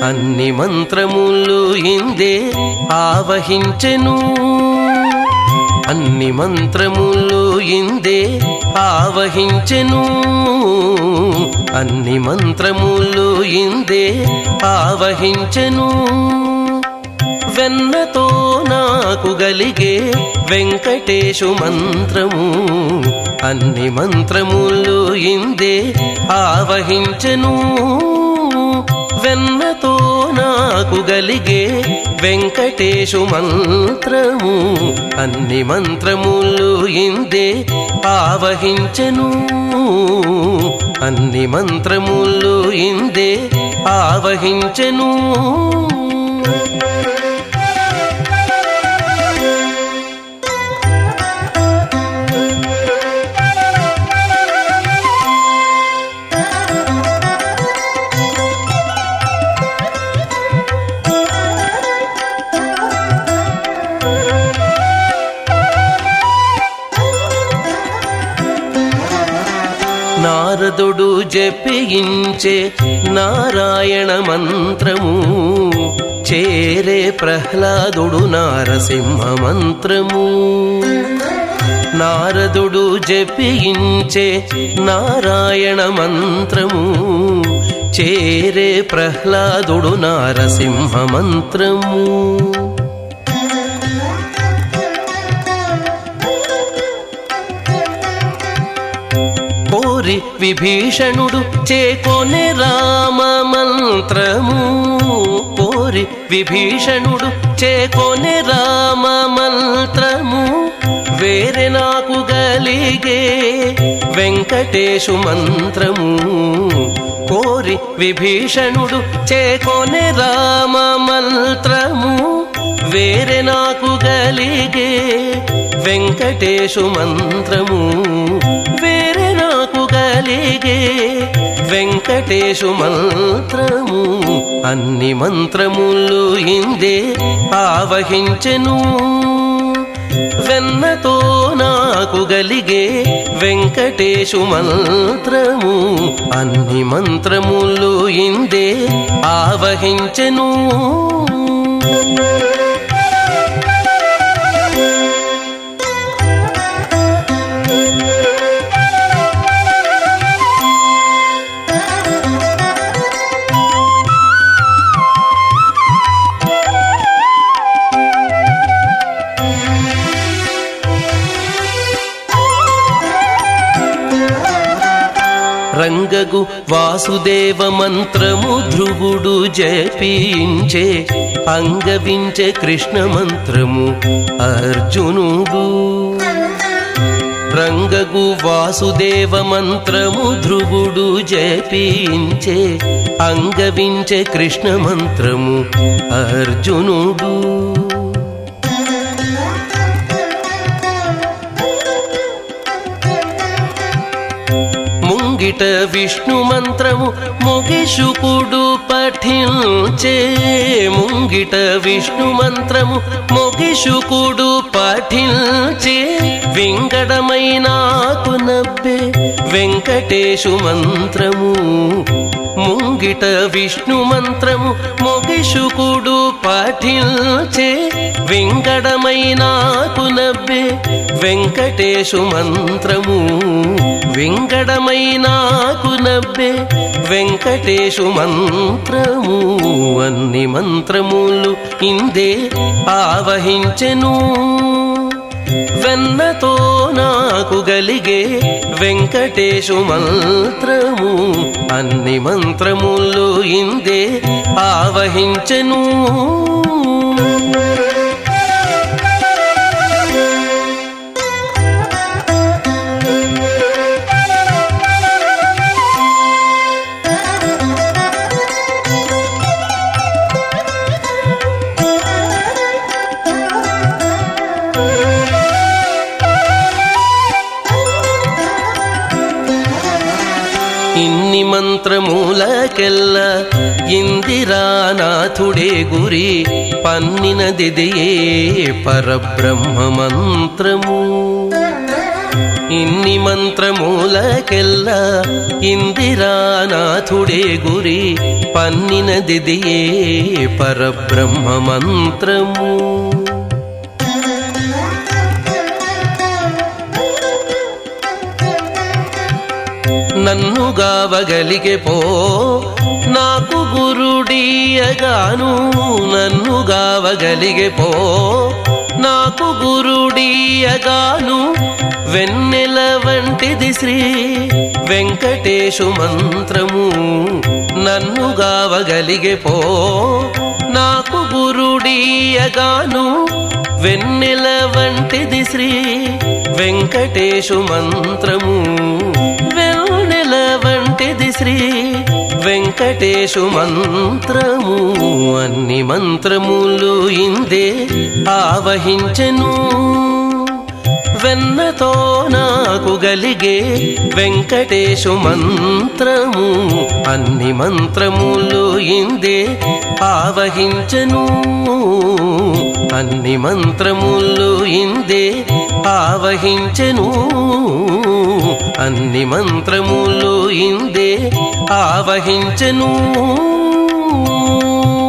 అన్ని మంత్రములు ఇందే ఆవహించెను అన్ని మంత్రములు ఇందే ఆవహించెను అన్ని మంత్రములు ఇందే ఆవహించెను వెన్నతో నాకు గలిగే వెంకటేశు మంత్రము అన్ని మంత్రములు ఇందే ఆవహించెను వెన్నతో నాకు గలిగే వెంకటేశు మంత్రము అన్ని మంత్రములు ఇందే ఆవహించెను అన్ని మంత్రములు ఇందే ఆవహించెను నారదుడు జపించే నారాయణ మంత్రము చేరే ప్రహ్లాదుడు నారసింహ మంత్రము నారదుడు జపించే నారాయణ మంత్రము చేరే ప్రహ్లాదుడు నారసింహ మంత్రము కోరి విభీషణుడు చేకొనే రామ మంత్రము కోరి విభీషణుడు చేకొనే రామ మంత్రము వేరే నాకు గలిగే వెంకటేశు మంత్రము కోరి విభీషణుడు చేకొనే రామ మంత్రము వేరే నాకు గలిగే వెంకటేశు మంత్రము వేరే నాకు గలిగే వెంకటేశు మంత్రము అన్ని మంత్రములు ఇందే ఆవహించెను వెన్నతో నాకు గలిగే వెంకటేశు మంత్రము అన్ని మంత్రములు ఇందే ఆవహించెను రంగగు వాసుదేవ మంత్రము ధ్రువుడు జపించే అంగవించే కృష్ణ మంత్రము అర్జునుడు రంగగు వాసుదేవ మంత్రము ధ్రువుడు జపించే అంగవించే కృష్ణ మంత్రము అర్జునుడు ముంగిట విష్ణు మంత్రము మొగిషుకుడు పఠించే ముంగిట విష్ణు మంత్రము మొగిషుకుడు పఠించే వింగడమైనాకు నవ్వే వెంకటేశు మంత్రము ముంగిట విష్ణు మంత్రము మొగిషుకుడు పఠించే వింగడమైనాకు నవ్వే వెంకటేశు మంత్రము వింగడమైనాకు నవ్వే వెంకటేశు మంత్రము అన్ని మంత్రములు ఇందే ఆవహించెను వెన్నతో నాకు గలిగే వెంకటేశు మంత్రము అన్ని మంత్రములు ఇందే ఆవహించెను ఇన్ని మంత్రమూలకెల్ల ఇందిరానాథుడే గురి పన్నినదిదియే పరబ్రహ్మ మంత్రము ఇన్ని మంత్రమూలకెల్లా ఇందిరానాథుడే గురి పన్నినదిదియే పరబ్రహ్మ మంత్రము నన్ను గావగలిగే పో నాకు గురుడీయగాను నన్ను గావగలిగే పో నాకు గురుడీయగాను వెన్నెల వంటిది శ్రీ వెంకటేశు మంత్రము నన్ను గావగలిగే పో నాకు గురుడీయగాను వెన్నెల వంటిది శ్రీ వెంకటేశు మంత్రము వెన్నెల వంటిది శ్రీ వెంకటేశు మంత్రము అన్ని మంత్రములు ఇందే ఆవహించెను వెన్నతో నాకు గలిగే వెంకటేశు మంత్రము అన్ని మంత్రములు ఇందే ఆవహించను అన్ని మంత్రములు ఇందే ఆవహించెను అన్ని మంత్రములు ఇందే ఆవహించెను